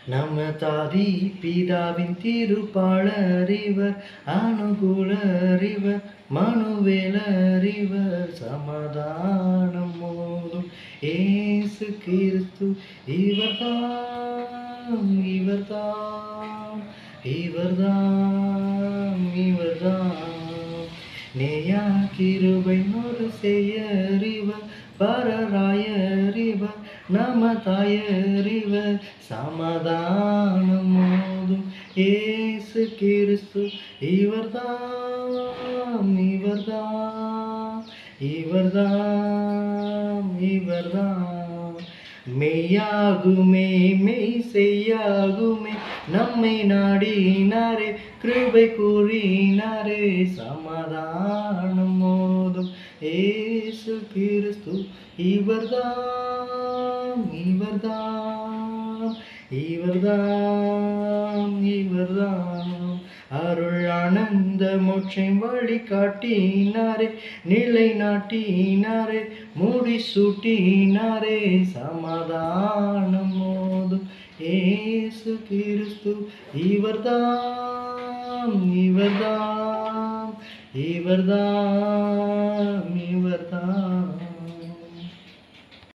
நம்ம தாதி பிதாவின் திருப்பாளர் இவர் அனுகூலர் இவர் மனுவேலர் இவர் சமாதானம் மோதும் ஏசு கிறிஸ்து இவர்தாம் இவர்தாம் இவர்தாம் இவர்தாம் நேயா கிருபை ஒரு செய்யறிவர் பரராயறிவர் நம தாயறிவர் சமாதானம் மோதும் ஏசு கிறிஸ்து இவர்தாம் இவர்தாம் இவர்தாம் இவர்தாம் மெய்யாகுமே மெய் செய்யாகுமே நம்மை நாடினாரே கிருபை கூறினாரே சமாதானம் மோதும் ஏசு கிறிஸ்து இவர்தாம் இவர்தாம் இவர்தாம் இவர்தாம் அருள் ஆனந்த மோட்சை வழி காட்டினாரே நிலை நாட்டினாரே முடி சூட்டினாரே சமாதானம் மோதும் ஏசு கிறிஸ்து இவர்தாம் இவர்தாம் இவர்தாம் இவர்தாம்